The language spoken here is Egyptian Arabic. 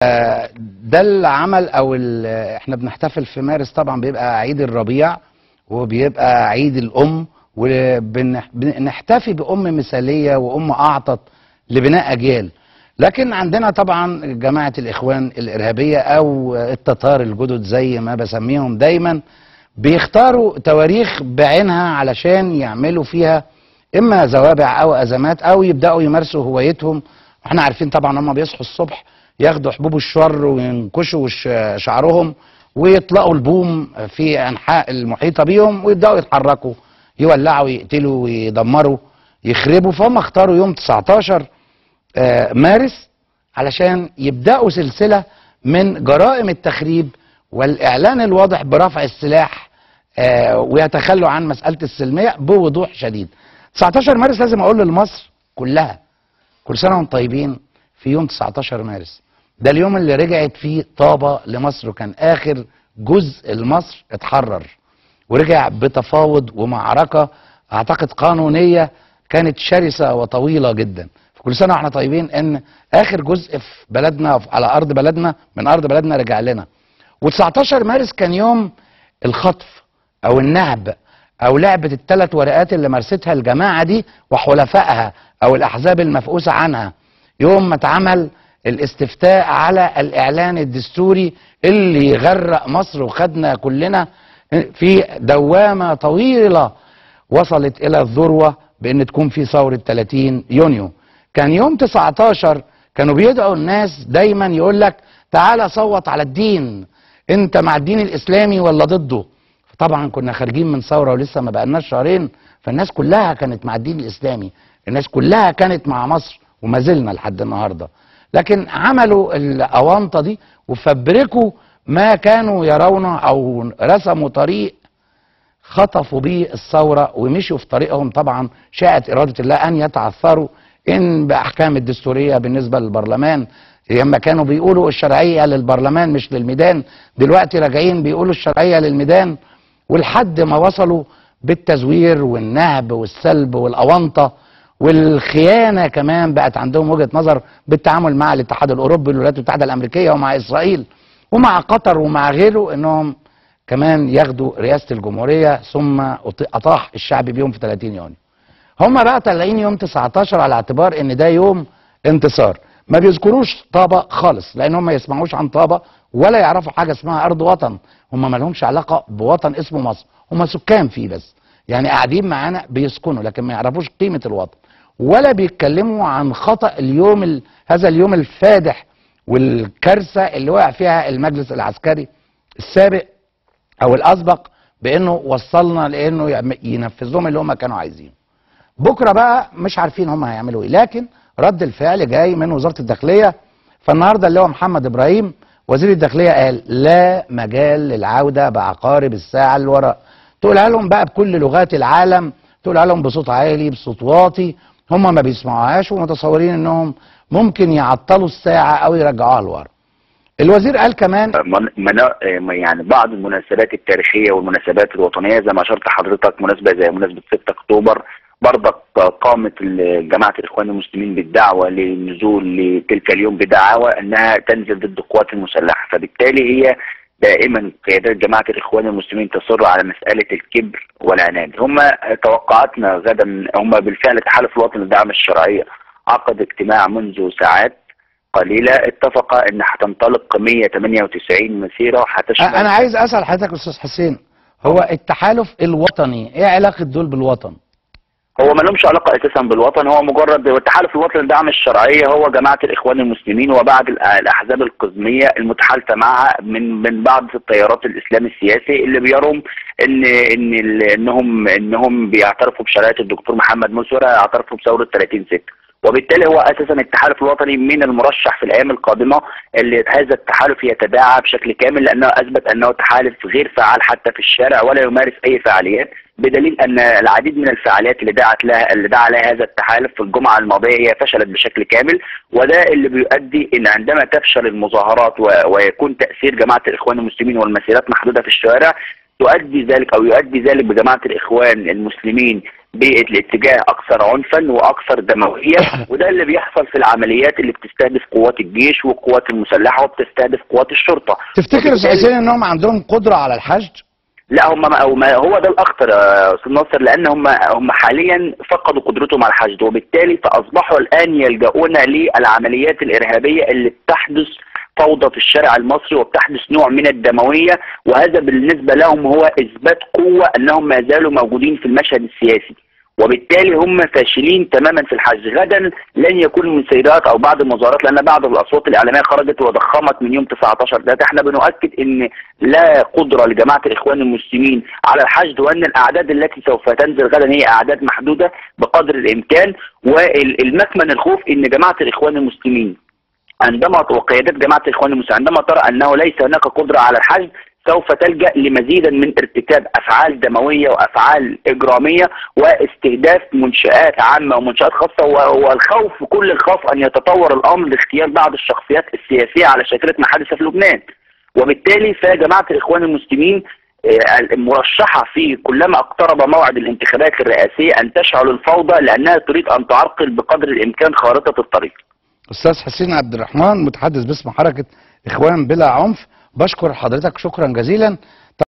ده العمل او ال- احنا بنحتفل في مارس طبعا بيبقى عيد الربيع وبيبقى عيد الام وبنحتفي بام مثاليه وام اعطت لبناء اجيال لكن عندنا طبعا جماعه الاخوان الارهابيه او التتار الجدد زي ما بسميهم دايما بيختاروا تواريخ بعينها علشان يعملوا فيها اما زوابع او ازمات او يبداوا يمارسوا هوايتهم احنا عارفين طبعا هم بيصحوا الصبح ياخدوا حبوب الشر وينكشوا ش- شعرهم ويطلقوا البوم في انحاء المحيطه بيهم ويبداوا يتحركوا يولعوا يقتلوا ويدمروا يخربوا فهم اختاروا يوم 19 آه، مارس علشان يبداوا سلسله من جرائم التخريب والاعلان الواضح برفع السلاح آه، ويتخلوا عن مساله السلميه بوضوح شديد 19 مارس لازم اقول لمصر كلها كل سنه وانتم طيبين في يوم 19 مارس ده اليوم اللي رجعت فيه طابه لمصر وكان اخر جزء لمصر اتحرر ورجع بتفاوض ومعركه اعتقد قانونيه كانت شرسه وطويله جدا فكل سنه واحنا طيبين ان اخر جزء في بلدنا على ارض بلدنا من ارض بلدنا رجع لنا و19 مارس كان يوم الخطف او النهب او لعبه الثلاث ورقات اللي مارستها الجماعه دي وحلفائها او الاحزاب المفؤوسه عنها يوم ما اتعمل الاستفتاء على الاعلان الدستوري اللي يغرق مصر وخدنا كلنا في دوامه طويله وصلت الى الذروه بان تكون في ثوره 30 يونيو كان يوم 19 كانوا بيدعوا الناس دايما يقول لك تعالى صوت على الدين انت مع الدين الاسلامي ولا ضده طبعا كنا خارجين من ثوره ولسه ما بقالناش شهرين فالناس كلها كانت مع الدين الاسلامي الناس كلها كانت مع مصر وما زلنا لحد النهارده لكن عملوا الاونطه دي وفبركوا ما كانوا يرونه او رسموا طريق خطفوا بيه الثورة ومشوا في طريقهم طبعا شاءت إرادة الله أن يتعثروا إن بأحكام الدستورية بالنسبة للبرلمان لما كانوا بيقولوا الشرعية للبرلمان مش للميدان دلوقتي راجعين بيقولوا الشرعية للميدان ولحد ما وصلوا بالتزوير والنهب والسلب والأونطة والخيانة كمان بقت عندهم وجهة نظر بالتعامل مع الاتحاد الأوروبي والولايات المتحدة الأمريكية ومع إسرائيل ومع قطر ومع غيره إنهم كمان ياخدوا رئاسة الجمهورية ثم أط- أطاح الشعب بيهم في 30 يونيو هم بقى طالعين يوم 19 على اعتبار ان ده يوم انتصار ما بيذكروش طابة خالص لان هم ما يسمعوش عن طابة ولا يعرفوا حاجة اسمها ارض وطن هم ما لهمش علاقة بوطن اسمه مصر هم سكان فيه بس يعني قاعدين معانا بيسكنوا لكن ما يعرفوش قيمة الوطن ولا بيتكلموا عن خطأ اليوم ال... هذا اليوم الفادح والكارثة اللي وقع فيها المجلس العسكري السابق او الاسبق بانه وصلنا لانه يعم- ينفذ لهم اللي هم كانوا عايزينه بكره بقى مش عارفين هم هيعملوا ايه لكن رد الفعل جاي من وزاره الداخليه فالنهارده اللي هو محمد ابراهيم وزير الداخليه قال لا مجال للعوده بعقارب الساعه اللي وراء تقولها لهم بقى بكل لغات العالم تقولها لهم بصوت عالي بصوت واطي هم ما بيسمعوهاش ومتصورين انهم ممكن يعطلوا الساعه او يرجعوها لورا الوزير قال كمان من منا- يعني بعض المناسبات التاريخيه والمناسبات الوطنيه زي ما اشرت حضرتك مناسبه زي مناسبه 6 اكتوبر برضك قامت ال- جماعه الاخوان المسلمين بالدعوه للنزول لتلك اليوم بدعاوى انها تنزل ضد القوات المسلحه فبالتالي هي دائما قيادات جماعه الاخوان المسلمين تصر على مساله الكبر والعناد هم توقعاتنا غدا هم بالفعل تحالف الوطني لدعم الشرعيه عقد اجتماع منذ ساعات قليلة اتفق ان هتنطلق 198 مسيرة هتشمل انا عايز اسال حضرتك يا استاذ حسين هو التحالف الوطني ايه علاقه دول بالوطن هو ما لهمش علاقة اساسا بالوطن هو مجرد التحالف الوطني لدعم الشرعية هو جماعة الاخوان المسلمين وبعض الأ- الاحزاب القزمية المتحالفة معها من من بعض التيارات الاسلام السياسي اللي بيرون ان ان ال- انهم انهم بيعترفوا بشرعية الدكتور محمد مرسي ولا يعترفوا بثورة 30 6 وبالتالي هو اساسا التحالف الوطني من المرشح في الايام القادمه اللي هذا التحالف يتداعى بشكل كامل لانه اثبت انه تحالف غير فعال حتى في الشارع ولا يمارس اي فعاليات بدليل ان العديد من الفعاليات اللي دعت لها اللي دعا لها هذا التحالف في الجمعه الماضيه هي فشلت بشكل كامل وده اللي بيؤدي ان عندما تفشل المظاهرات و- ويكون تاثير جماعه الاخوان المسلمين والمسيرات محدوده في الشوارع تؤدي ذلك او يؤدي ذلك بجماعه الاخوان المسلمين بالاتجاه اكثر عنفا واكثر دمويه وده اللي بيحصل في العمليات اللي بتستهدف قوات الجيش والقوات المسلحه وبتستهدف قوات الشرطه تفتكر يا استاذ وبالتالي- حسين انهم عندهم قدره على الحشد لا هم ما أو ما هو ده الاخطر يا استاذ ناصر لان هم هم حاليا فقدوا قدرتهم على الحشد وبالتالي فاصبحوا الان يلجؤون للعمليات الارهابيه اللي بتحدث فوضى في الشارع المصري وبتحدث نوع من الدمويه وهذا بالنسبه لهم هو اثبات قوه انهم ما زالوا موجودين في المشهد السياسي وبالتالي هم فاشلين تماما في الحج غدا لن يكون من سيدات او بعض المظاهرات لان بعض الاصوات الاعلاميه خرجت وضخمت من يوم 19 ده احنا بنؤكد ان لا قدره لجماعه الاخوان المسلمين على الحشد وان الاعداد التي سوف تنزل غدا هي اعداد محدوده بقدر الامكان والمكمن الخوف ان جماعه الاخوان المسلمين عندما وقيادات جماعه الاخوان المسلمين عندما ترى انه ليس هناك قدره على الحشد سوف تلجا لمزيدا من ارتكاب افعال دمويه وافعال اجراميه واستهداف منشات عامه ومنشات خاصه و- والخوف كل الخوف ان يتطور الامر لاختيار بعض الشخصيات السياسيه على شاكله ما حدث في لبنان وبالتالي فجماعه الاخوان المسلمين آه، المرشحه في كلما اقترب موعد الانتخابات الرئاسيه ان تشعل الفوضى لانها تريد ان تعرقل بقدر الامكان خارطه الطريق استاذ حسين عبد الرحمن متحدث باسم حركه اخوان بلا عنف بشكر حضرتك شكرا جزيلا